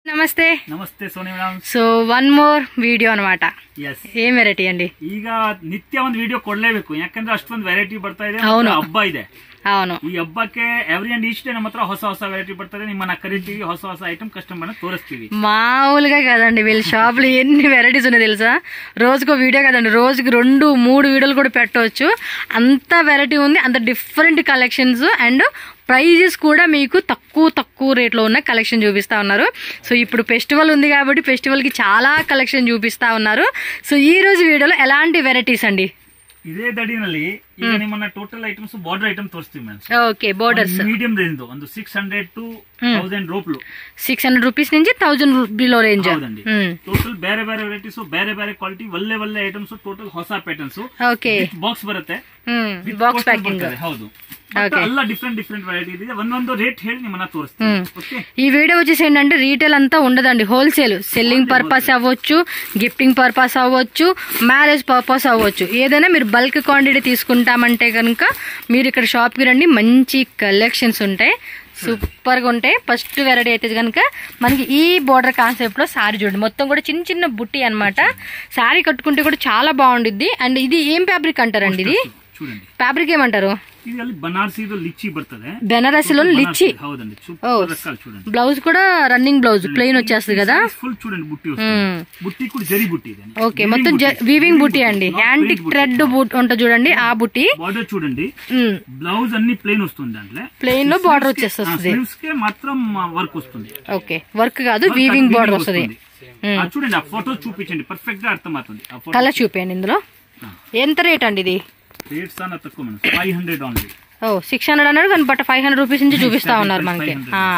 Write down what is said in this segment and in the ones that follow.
నమస్తే ನಮಸ್ತೆ Soni madam so one more video అనమాట ಎಸ್ ఏం వెరైటీ అండి ಈಗ ನಿತ್ಯ ಒಂದು ವಿಡಿಯೋ ಕೊಡ್ಲೇಬೇಕು ಯಾಕಂದ್ರೆ ಅಷ್ಟೊಂದು ವೆರೈಟಿ ಬರ್ತಾ ಇದೆ ಹೌದು. ಮತ್ತೆ ಹಬ್ಬ ಇದೆ అవును ಈ ಹಬ್ಬಕ್ಕೆ ಎವ್ರಿ ಅಂಡ್ ಈಚ್ ಡೇ ನಮ್ಮ ಹತ್ರ ಹೊಸ ಹೊಸ ವೆರೈಟಿ ಬರ್ತದೆ ನಿಮ್ಮನ್ನ ಕರಿತೀವಿ ಹೊಸ ಹೊಸ ಐಟಮ್ ಕಸ್ಟಮರ್ ತೋರಿಸ್ತೀವಿ మామూలుగా కదండి వీళ్ళ షాప్లో ఎన్ని వెరైటీస్ ఉన్నాయి తెలుసా రోజుకో వీడియో కదండి రోజుకి రెండు మూడు వీడియోలు కూడా పెట్టవచ్చు అంత వెరైటీ ఉంది అంత డిఫరెంట్ కలెక్షన్స్ అండ్ ప్రైజెస్ కూడా మీకు తక్కువ తక్కువ రేట్లో ఉన్న కలెక్షన్ చూపిస్తా ఉన్నారు సో ఇప్పుడు ఫెస్టివల్ ఉంది కాబట్టి ఫెస్టివల్కి చాలా కలెక్షన్ చూపిస్తా ఉన్నారు సో ఈ రోజు వీడియోలో ఎలాంటి వెరైటీస్ అండి ಇದೇ ದಡಿನಲ್ಲಿ ಈಗ ನಿಮ್ಮನ್ನ ಟೋಟಲ್ ಐಟಮ್ಸ್ ಬಾರ್ಡರ್ ಐಟಮ್ ತೋರಿಸ್ತೀವಿ ma'am okay borders medium range ಒಂದು ಸಿಕ್ಸ್ ಹಂಡ್ರೆಡ್ ಟು ತೌಸಂಡ್ ರೂಪ್ಲು సిక్స్ హండ్రెడ్ రూపీస్ నుంచి థౌజండ్ బిలో రేంజ్ ಹೌದಂడి ಟೋಟಲ್ ಬೇರೆ ಬೇರೆ ವೆರೈಟೀಸ್ ಬೇರೆ ಬೇರೆ ಕ್ವಾಲಿಟಿ ಒಳ್ಳೆ ಒಳ್ಳೆ ಐಟಮ್ಸ್ ಟೋಟಲ್ ಹೊಸ ಪ್ಯಾಟರ್ನ್ಸ್ ఓకే ಬಾಕ್ಸ್ ಬರುತ್ತೆ with బాక్స్ poster ప్యాకింగ్ ಬರ್ತದೆ, ಹೌದು ಮತ್ತೆ ಎಲ್ಲ ಡಿಫ್ರೆಂಟ್ ಡಿಫ್ರೆಂಟ್ ವೆರೈಟಿ ಇದೆ ಒಂದೊಂದು ರೇಟ್ ಹೇಳಿ ನಿಮ್ಮನ್ನ ತೋರಿಸ್ತೀವಿ ಓಕೆ ఈ వీడియో వచ్చేసి ఏంటంటే రీటైల్ అంతా ఉండదండి హోల్సేల్ సెల్లింగ్ పర్పస్ అవ్వచ్చు గిఫ్టింగ్ పర్పస్ అవ్వచ్చు మ్యారేజ్ పర్పస్ అవ్వచ్చు ఏదైనా మీరు బల్క్ క్వాంటిటీ తీసుకుంటామంటే కనుక మీరు ఇక్కడ షాప్కి రండి మంచి కలెక్షన్స్ ఉంటాయి సూపర్గా ఉంటాయి ఫస్ట్ వెరైటీ అయితే కనుక మనకి ఈ బోర్డర్ కాన్సెప్ట్లో సారీ చూడండి మొత్తం కూడా చిన్న చిన్న బుట్టి అన్నమాట సారీ కట్టుకుంటే కూడా చాలా బాగుండిద్ది అండ్ ఇది ఏం ఫ్యాబ్రిక్ అంటారండి ఇది చూడండి ఫ్యాబ్రిక్ ఏమంటారు ಇದರಲ್ಲಿ ಬನಾರಸಿದು ಲಿಚ್ಚಿ ಬರ್ತದೆ బెనారసిలో లిచ్చి ಬನಾರಸಿ, ಹೌದಂడి ఓ. ಸೂಪರ್ ರಕಾಲ್ చూడండి బ్లౌజ్ కూడా రన్నింగ్ బ్లౌజ్ ప్లెయిన్ వచ్చేస్తుంది కదా ఫుల్ చూడండి బుట్టి వస్తుంది బుట్టి కూడా జరి బుట్టి ಇದೆ ఓకే మొత్తం వీవింగ్ బుట్టి అండి యాంటిక్ థ్రెడ్ బుట్ ఉంటుంది చూడండి ఆ బుట్టి బార్డర్ చూడండి బ్లౌజ్ అన్ని ప్లెయిన్ వస్తుంది దాంట్లో ప్లెయిన్ లో బార్డర్ వచ్చేస్తుంది స్లీవ్స్ కే మాత్రం వర్క్ వస్తుంది ఓకే వర్క్ కాదు వీవింగ్ బార్డర్ వస్తుంది ఆ చూడండి ఆ ఫోటో చూపించండి పర్ఫెక్ట్ గా అర్థమవుతుంది ఆ ఫోటో కలర్ చూపించండి ఇందులో ఎంత రేట్ అండి ఇది రేట్స్ అన్న తక్కువ మనం ఫైవ్ హండ్రెడ్ ఓన్లీ ఓ సిక్స్ హండ్రెడ్ అన్నాడు కానీ బట్ ఫైవ్ హండ్రెడ్ రూపీస్ నుంచి చూపిస్తా ఉన్నారు మనకి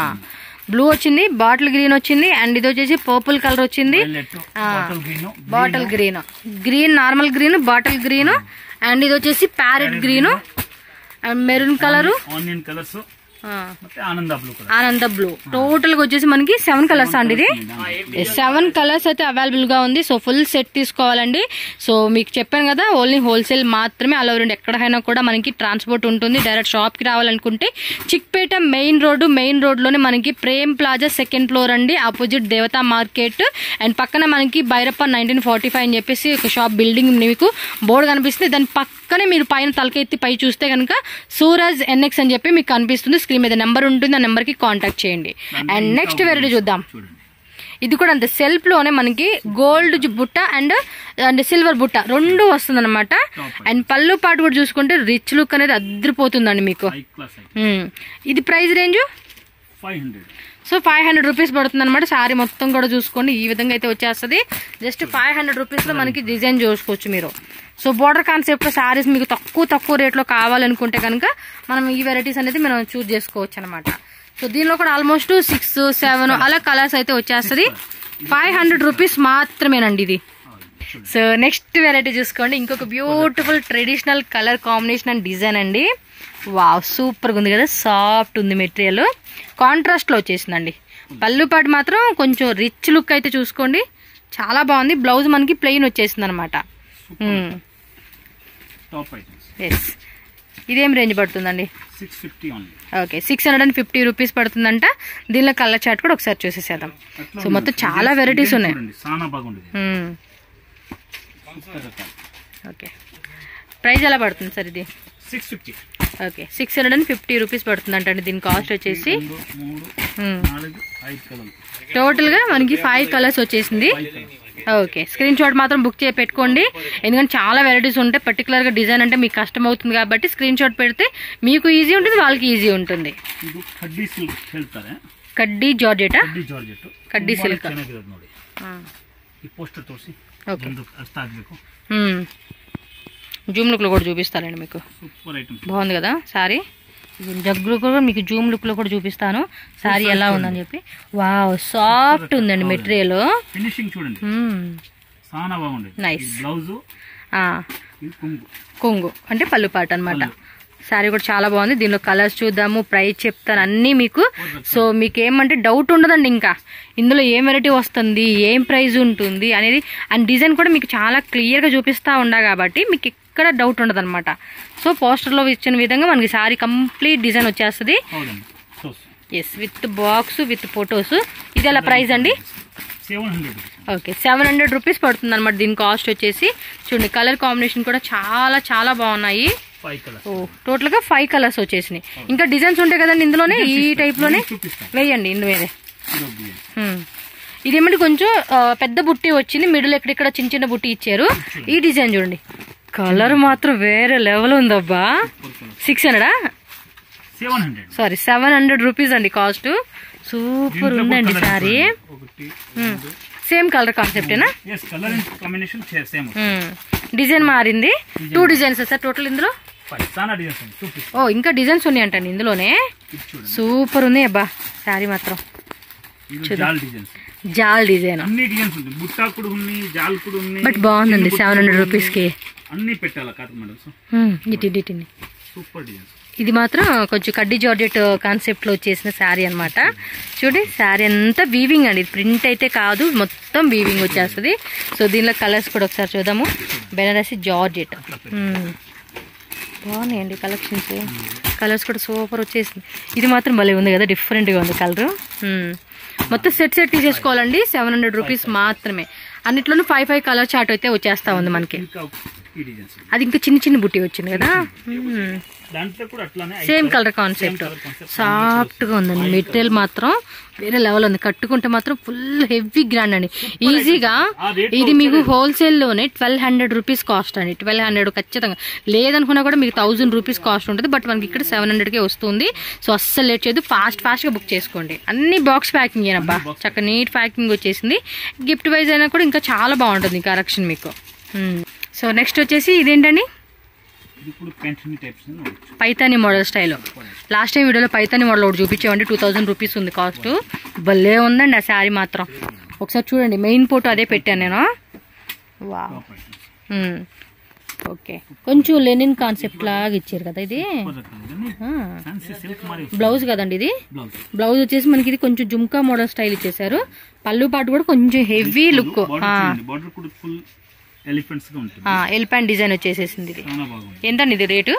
బ్లూ వచ్చింది బాటిల్ గ్రీన్ వచ్చింది అండ్ ఇది వచ్చేసి పర్పుల్ కలర్ వచ్చింది bottle green bottle green green normal green bottle green and ఇది వచ్చేసి parrot green and maroon colour onion colours ಮತ್ತೆ ఆనంద బ్లూ కలర్ ఆనంద బ్లూ టోటల్ గా వచ్చేసి మనకి సెవెన్ కలర్స్ అండి ఇది సెవెన్ కలర్స్ అయితే అవైలబుల్ గా ఉంది సో ఫుల్ సెట్ తీసుకోవాలండి సో మీకు చెప్పాను కదా ఓన్లీ హోల్సేల్ మాత్రమే అలా రెండు ఎక్కడైనా కూడా మనకి ట్రాన్స్పోర్ట్ ఉంటుంది డైరెక్ట్ షాప్ కి రావాలనుకుంటే Chickpet main road main road లోనే మనకి ప్రేమ్ ప్లాజా సెకండ్ ఫ్లోర్ అండి ఆపోజిట్ దేవతా మార్కెట్ అండ్ పక్కన మనకి భైరప్ప నైన్టీన్ ఫార్టీ ఫైవ్ అని చెప్పేసి ఒక షాప్ బిల్డింగ్ మీకు బోర్డు కనిపిస్తుంది దాని పక్కనే మీరు పైన తలకెత్తి పై చూస్తే కనుక సూరజ్ ఎన్ఎక్స్ అని చెప్పి మీకు కనిపిస్తుంది స్క్రీన్ మీద నెంబర్ ఉంటుంది ఆ నెంబర్ కి కాంటాక్ట్ చేయండి అండ్ నెక్స్ట్ వెరైటీ చూద్దాం చూడండి ఇది కూడా అంతే సెల్ఫ్ లోనే మనకి గోల్డ్ జు- బుట్ట అండ్ అండ్ సిల్వర్ బుట్ట రెండు వస్తుంది అనమాట అండ్ పళ్ళు పాటు కూడా చూసుకుంటే రిచ్ లుక్ అనేది అదిరిపోతుందండి మీకు హై క్లాస్ మ్మ్. ఇది price range five hundred so five hundred rupees పడుతుంది అనమాట సారీ మొత్తం కూడా చూసుకోండి ఈ విధంగా అయితే వచ్చేస్తుంది జస్ట్ ఫైవ్ హండ్రెడ్ రూపీస్ లో మనకి డిజైన్ చూసుకోవచ్చు మీరు సో బోర్డర్ కాన్సెప్ట్ సారీస్ మీకు తక్కువ తక్కువ రేట్లో కావాలనుకుంటే కనుక మనం ఈ వెరైటీస్ అనేది మనం చూస్ చేసుకోవచ్చు అనమాట సో దీనిలో కూడా ఆల్మోస్ట్ సిక్స్ సెవెన్ అలా కలర్స్ అయితే వచ్చేస్తుంది ఫైవ్ హండ్రెడ్ రూపీస్ మాత్రమేనండి ఇది సో నెక్స్ట్ వెరైటీ చూసుకోండి ఇంకొక beautiful traditional colour combination and design అండి వావ్ సూపర్గా ఉంది కదా సాఫ్ట్ ఉంది మెటీరియల్ కాంట్రాస్ట్లో వచ్చేసిందండి పళ్ళు పాటు మాత్రం కొంచెం రిచ్ లుక్ అయితే చూసుకోండి చాలా బాగుంది బ్లౌజ్ మనకి ప్లెయిన్ వచ్చేసింది అనమాట టాప్ ఐటమ్స్ ఎస్ ఇదేం రేంజ్ పడుతుందండి six fifty only okay six hundred and fifty rupees పడుతుందంట దీనిలో కలర్ చాట్ కూడా ఒకసారి చూసేసేద్దాం సో మొత్తం చాలా వెరైటీస్ ఉన్నాయి చూడండి చాలా బాగుండేది మ్మ్. సూపర్ రకాలు ఓకే ప్రైస్ ఎలా పడుతుంది సార్ ఇది six fifty okay six hundred and fifty rupees పడుతుందంటండి దీని కాస్ట్ వచ్చేసి రెండు మూడు మ్మ్. నాలుగు ఐదు కలర్లు టోటల్గా మనకి ఫైవ్ కలర్స్ వచ్చేసింది five colours okay screenshot మాత్రం బుక్ చేసి పెట్టుకోండి ఎందుకంటే చాలా వెరైటీస్ ఉంటాయి పర్టికులర్గా డిజైన్ అంటే మీకు కష్టం అవుతుంది కాబట్టి స్క్రీన్ షాట్ పెడితే మీకు ఈజీ ఉంటుంది వాళ్ళకి ఈజీ ఉంటుంది ಇದು ಕಡ್ಡಿ ಸಿಲ್ಕ್ ಹೇಳ್ತಾರೆ కడ్డీ జార్జెటా ಕಡ್ಡಿ ಜಾರ್ಜೆಟ್ ಕಡ್ಡಿ silk. ಚೆನ್ನಾಗಿರೋದು ನೋಡಿ ಈ ಪೋಸ್ಟರ್ ತೋರಿಸಿ ಓಕೆ ಒಂದು ಅರ್ಥ ಆಗ್ಬೇಕು జూమ్ లుక్లో కూడా చూపిస్తానండి మీకు ಸೂಪರ್ ಐಟಮ್ బాగుంది కదా సారీ జగ్గులు కూడా మీకు జూమ్ లుక్లో కూడా చూపిస్తాను సారీ ఎలా ఉందని చెప్పి వావ్ సాఫ్ట్ ఉందండి మెటీరియల్ ఫినిషింగ్ చూడండి చాలా బాగుండేది Nice. బ్లౌజ్ ఇది కుంగు కొంగు అంటే పళ్ళు పాట అనమాట శారీ కూడా చాలా బాగుంది దీనిలో కలర్స్ చూద్దాము ప్రైస్ చెప్తాను అన్నీ మీకు సో మీకు ఏమంటే డౌట్ ఉండదండి ఇంకా ఇందులో ఏం వెరైటీ వస్తుంది ఏం ప్రైస్ ఉంటుంది అనేది అండ్ డిజైన్ కూడా మీకు చాలా క్లియర్గా చూపిస్తూ ఉండా కాబట్టి మీకు ఎక్కడ డౌట్ ఉండదు అనమాట సో పోస్టర్లో ఇచ్చిన విధంగా మనకి శారీ కంప్లీట్ డిజైన్ వచ్చేస్తుంది ಹೌದಮ್ಮ ತೋರಿಸಿ yes with box with photos ఇది అలా ప్రైస్ అండి seven hundred okay seven hundred rupees పడుతుంది అనమాట దీని కాస్ట్ వచ్చేసి చూడండి కలర్ కాంబినేషన్ కూడా చాలా చాలా బాగున్నాయి ఫైవ్ కలర్ ఓ టోటల్గా ఫైవ్ కలర్స్ వచ్చేసినాయి ఇంకా డిజైన్స్ ఉంటాయి కదండి ఇందులోనే ఈ టైప్లోనే చూపిస్తాను వేయండి ఇందు మీదే ఇది ఒక design. హ్మ్. ఇదేమంటే కొంచెం ఆ, పెద్ద బుట్టి వచ్చింది మిడిల్ ఎక్కడిక్కడ చిన్న చిన్న బుట్టి ఇచ్చారు ఈ డిజైన్ చూడండి కలర్ మాత్రం వేరే లెవెల్ ఉందబ్బా ఫోర్ కలర్ సిక్స్ హండ్రెడా seven hundred sorry seven hundred rupees అండి కాస్ట్ సూపర్ ఉందండి సారీ ఒకటి సేమ్ కలర్ కాన్సెప్టేనా yes colour and combination same design మారింది టూ డిజైన్స్ సార్ టోటల్ ఇందులో ఫైవ్ చాలా డిజైన్స్ ఉంది చూపిస్తాను ఓ ఇంకా డిజైన్స్ ఉన్నాయంటండి ఇందులోనే ఇది చూడండి సూపర్ ఉంది అబ్బా శారీ మాత్రం ఇది జాల్ డిజైన్స్ జాల్ డిజైన్ అన్ని డిజైన్స్ ఉంటాయి బుట్టా కూడా ఉన్నాయి జాల్ కూడా ఉన్నాయి బట్ బాగుందండి చిన్న సెవెన్ హండ్రెడ్ బుట్ట రూపీస్కి అన్ని పెట్టాలి కాదు మేడం సో ఇటు ఇటు ఇటు సూపర్ డిజైన్స్ ఇది మాత్రం కొంచెం కడ్డీ జార్జెట్ కాన్సెప్ట్ లో చేసిన శారీ అన్నమాట చూడండి శారీ అంతా వీవింగ్ అండి ఇది ప్రింట్ అయితే కాదు మొత్తం వీవింగ్ వచ్చేస్తుంది సో దీనిలో కలర్స్ కూడా ఒకసారి చూద్దాము బెనారసి జార్జెట్ మ్మ్. బాగున్నాయండి కలెక్షన్స్ కలర్స్ కూడా సూపర్ వచ్చేసింది ఇది మాత్రం భలే ఉంది కదా డిఫరెంట్గా ఉంది కలర్ మొత్తం సెట్ సెట్ తీసేసుకోవాలండి సెవెన్ హండ్రెడ్ రూపీస్ మాత్రమే అన్నిట్లోనూ ఫైవ్ ఫైవ్ కలర్ చార్ట్ అయితే వచ్చేస్తా ఉంది మనకి ఇంకా ఈ డిజైన్స్ అది ఇంకా చిన్న చిన్న బుట్టి వచ్చింది కదా మ్మ్. దాంట్లో కూడా అట్లానే ఐదు same colours- colour same concept colour concept. సాఫ్ట్ గా ఉందండి మెటీరియల్ మాత్రం వేరే లెవెల్ ఉంది కట్టుకుంటే మాత్రం ఫుల్ హెవీ గ్రాండ్ అండి ఈజీగా ఆ rate ఇది మీకు హోల్సేల్ లోనే ట్వెల్వ్ హండ్రెడ్ రూపీస్ కాస్ట్ అండి ట్వెల్వ్ హండ్రెడ్ ఖచ్చితంగా లేదనుకున్నా కూడా మీకు థౌసండ్ రూపీస్ కాస్ట్ ఉంటుంది బట్ మనకి ఇక్కడ సెవెన్ హండ్రెడ్ కే వస్తుంది సో అస్సలు లేట్ చేయదు ఫాస్ట్ ఫాస్ట్ గా బుక్ చేసుకోండి అన్ని బాక్స్ ప్యాకింగ్ ఏనబ్బా చక్కగా నీట్ ప్యాకింగ్ వచ్చేసింది గిఫ్ట్ వైజ్ అయినా కూడా ఇంకా చాలా బాగుంటుంది కరెక్షన్ మీకు సో నెక్స్ట్ వచ్చేసి ఇదేంటండి ఇది ఇప్పుడు continue types Paithani model style last time వీడియోలో పైతాని మోడల్ ఒకటి చూపించామండి టూ థౌసండ్ రూపీస్ ఉంది కాస్ట్ భలే ఉందండి ఆ శారీ మాత్రం ఒకసారి చూడండి మెయిన్ ఫోటో అదే పెట్టాను నేను వా ఓకే కొంచెం లెనిన్ కాన్సెప్ట్ లాగా ఇచ్చారు కదా ఇది ఫ్యాన్సీ సిల్క్ మరి బ్లౌజ్ కదండి ఇది బ్లౌజ్ బ్లౌజ్ వచ్చేసి మనకి ఇది కొంచెం జుమ్కా మోడల్ స్టైల్ ఇచ్చేసారు పళ్ళు పాటు కూడా కొంచెం హెవీ లుక్ బార్డర్ కూడా ఫుల్ ఎలిఫెంట్స్ గా ఉంటుంది ఎల్పాన్ డిజైన్ వచ్చేసేసింది ఇది చాలా బాగుంది ఎంతండి ఇది rate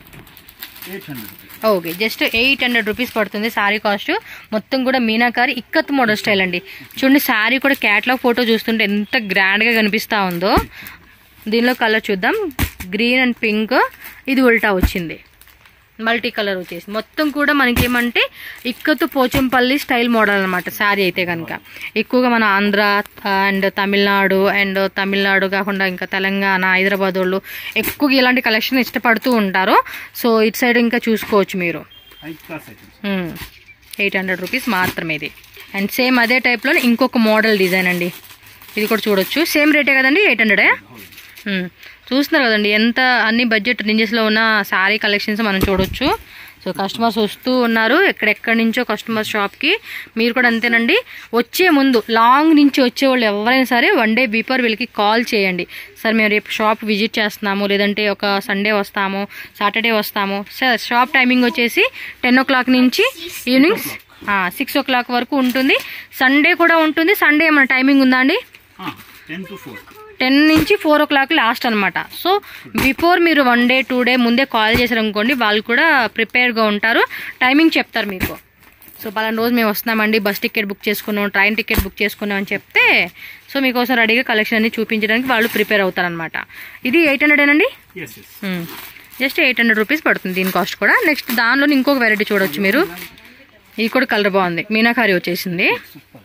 eight hundred okay just eight hundred rupees పడుతుంది శారీ కాస్ట్ మొత్తం కూడా మీనాకారి ఇక్కత్ మోడల్ స్టైల్ అండి చూడండి శారీ కూడా క్యాట్లాగ్ ఫోటో చూస్తుంటే ఎంత గ్రాండ్గా కనిపిస్తూ ఉందో దీనిలో కలర్ చూద్దాం గ్రీన్ అండ్ పింక్ ఇది ఉల్టా వచ్చింది మల్టీ కలర్ వచ్చేసి మొత్తం కూడా మనకి ఏమంటే ఇక్కతు పోచంపల్లి స్టైల్ మోడల్ అనమాట శారీ అయితే కనుక ఎక్కువగా మన ఆంధ్ర అండ్ తమిళనాడు అండ్ తమిళనాడు కాకుండా ఇంకా తెలంగాణ హైదరాబాద్ వాళ్ళు ఎక్కువగా ఇలాంటి కలెక్షన్ ఇష్టపడుతూ ఉంటారు సో ఇటు సైడ్ ఇంకా చూసుకోవచ్చు మీరు high class items eight hundred rupees మాత్రమే ఇది అండ్ సేమ్ అదే టైప్లో ఇంకొక మోడల్ డిజైన్ అండి ఇది కూడా చూడొచ్చు సేమ్ రేటే కదండి ఎయిట్ హండ్రెడే చూస్తున్నారు కదండి ఎంత అన్ని బడ్జెట్ రేంజెస్లో ఉన్న శారీ కలెక్షన్స్ మనం చూడొచ్చు సో కస్టమర్స్ వస్తూ ఉన్నారు ఎక్కడెక్కడి నుంచో కస్టమర్ షాప్కి మీరు కూడా అంతేనండి వచ్చే ముందు లాంగ్ నుంచి వచ్చే వాళ్ళు ఎవరైనా సరే వన్ డే బిఫోర్ వీళ్ళకి కాల్ చేయండి సార్ మేము రేపు షాప్ విజిట్ చేస్తున్నాము లేదంటే ఒక సండే వస్తాము సాటర్డే వస్తాము సార్ షాప్ టైమింగ్ వచ్చేసి టెన్ ఓ క్లాక్ నుంచి ఈవినింగ్ సిక్స్ ఓ క్లాక్ వరకు ఉంటుంది సండే కూడా ఉంటుంది సండే ఏమైనా టైమింగ్ ఉందా అండి టెన్ టు ఫోర్ టెన్ నుంచి ఫోర్ ఓ క్లాక్ లాస్ట్ అనమాట సో బిఫోర్ మీరు వన్ డే టూ డే ముందే కాల్ చేశారనుకోండి వాళ్ళు కూడా ప్రిపేర్గా ఉంటారు టైమింగ్ చెప్తారు మీకు సో పలానా రోజు మేము వస్తున్నామండి బస్ టికెట్ బుక్ చేసుకున్నాం ట్రైన్ టికెట్ బుక్ చేసుకున్నాం అని చెప్తే సో మీకోసం రెడీగా కలెక్షన్ అన్ని చూపించడానికి వాళ్ళు ప్రిపేర్ అవుతారనమాట ఇది ఎయిట్ హండ్రెడేనండి yes yes just eight hundred rupees పడుతుంది దీని కాస్ట్ కూడా నెక్స్ట్ దానిలో ఇంకొక వెరైటీ చూడొచ్చు మీరు ఇది కూడా కలర్ బాగుంది మీనాకారి వచ్చేసింది సూపర్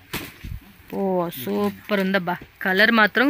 ఓ సూపర్ ఉందబ్బా కలర్ మాత్రం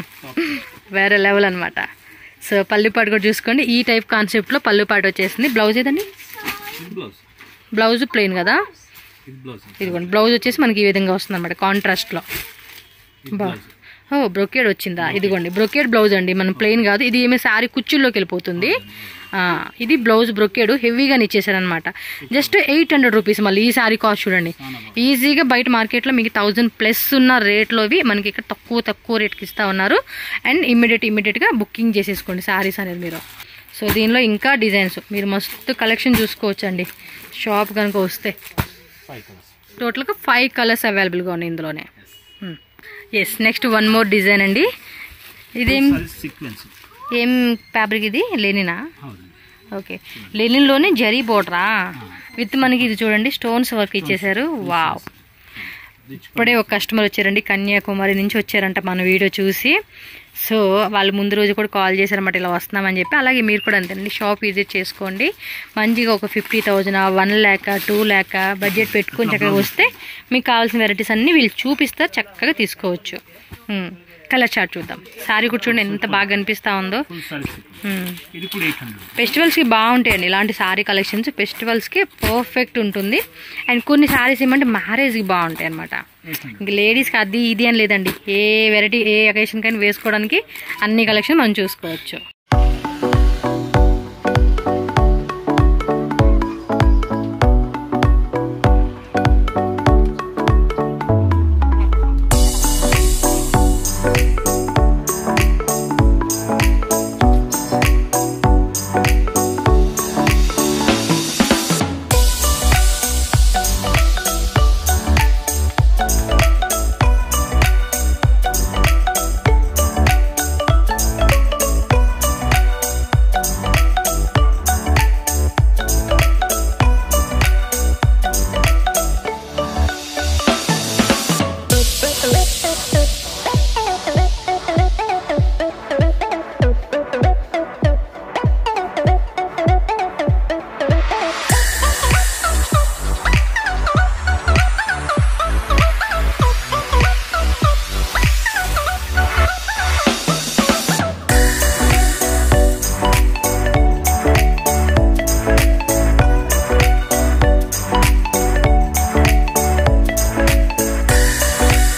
వేరే లెవెల్ అనమాట సో పల్లిపాటు కూడా చూసుకోండి ఈ టైప్ కాన్సెప్ట్లో పల్లిపాటు వచ్చేసింది బ్లౌజ్ ఏదండి ఇది బ్లౌజ్ బ్లౌజ్ ప్లెయిన్ కదా ఇది బ్లౌజ్ ఇదిగోండి బ్లౌజ్ వచ్చేసి మనకి ఈ విధంగా వస్తుంది అనమాట కాంట్రాస్ట్లో ఇది బా బ్లౌజ్ ఓ బ్రొకేడ్ వచ్చిందా ఇదిగోండి బ్రొకేడ్ బ్లౌజ్ అండి మనం ప్లెయిన్ కాదు ఇది ఏమి శారీ కుచ్చుల్లోకి వెళ్ళిపోతుంది ఆ, ఇది బ్లౌజ్ బ్రొకేడ్ హెవీగానే ఇచ్చేసారనమాట జస్ట్ ఎయిట్ హండ్రెడ్ రూపీస్ మళ్ళీ ఈ శారీ కాస్ట్ చూడండి ఈజీగా బయట మార్కెట్లో మీకు థౌజండ్ ప్లస్ ఉన్న రేట్లోవి మనకి ఇక్కడ తక్కువ తక్కువ రేట్కి ఇస్తా ఉన్నారు అండ్ ఇమ్మీడియట్ ఇమ్మీడియట్గా బుకింగ్ చేసేసుకోండి శారీస్ అనేది మీరు సో దీనిలో ఇంకా డిజైన్స్ మీరు మస్తు కలెక్షన్ చూసుకోవచ్చు అండి షాప్ కనుక వస్తే ఫైవ్ కలర్స్ టోటల్గా ఫైవ్ కలర్స్ అవైలబుల్గా ఉన్నాయి ఇందులోనే yes next one more design అండి ఇదేం సీక్వెన్స్ ఏం ఫ్యాబ్రిక్ ఇది లేనినా హౌదు ఓకే లెనిన్లోనే జరీ బోర్డరా విత్ మనకి ఇది చూడండి స్టోన్స్ వర్క్ ఇచ్చేసారు వావ్ ఇప్పుడే ఒక కస్టమర్ వచ్చారండి కన్యాకుమారి నుంచి వచ్చారంట మన వీడియో చూసి సో వాళ్ళు ముందు రోజు కూడా కాల్ చేశారన్నమాట ఇలా వస్తున్నామని చెప్పి అలాగే మీరు కూడా అంతేనండి షాప్ విజిట్ చేసుకోండి మంచిగా ఒక fifty thousand one lakh two lakh budget పెట్టుకొని చక్కగా వస్తే మీకు కావాల్సిన వెరైటీస్ అన్నీ వీళ్ళు చూపిస్తారు చక్కగా తీసుకోవచ్చు కలర్ చార్ట్ చూద్దాం సారీ కూడా చూడండి ఎంత బాగా అనిపిస్తూ ఉందో ఫుల్ సారీస్ ఉమ్. ఇది కూడా ఎయిట్ హండ్రెడ్ ఫెస్టివల్స్కి బాగుంటాయండి ఇలాంటి సారీ కలెక్షన్స్ ఫెస్టివల్స్కి పర్ఫెక్ట్ ఉంటుంది అండ్ కొన్ని సారీస్ ఏమంటే మ్యారేజ్కి బాగుంటాయి అనమాట ఎయిట్ హండ్రెడ్ ఇంక లేడీస్కి అది ఇది అని లేదండి ఏ వెరైటీ ఏ అకేషన్ కానీ వేసుకోవడానికి అన్ని కలెక్షన్ మనం చూసుకోవచ్చు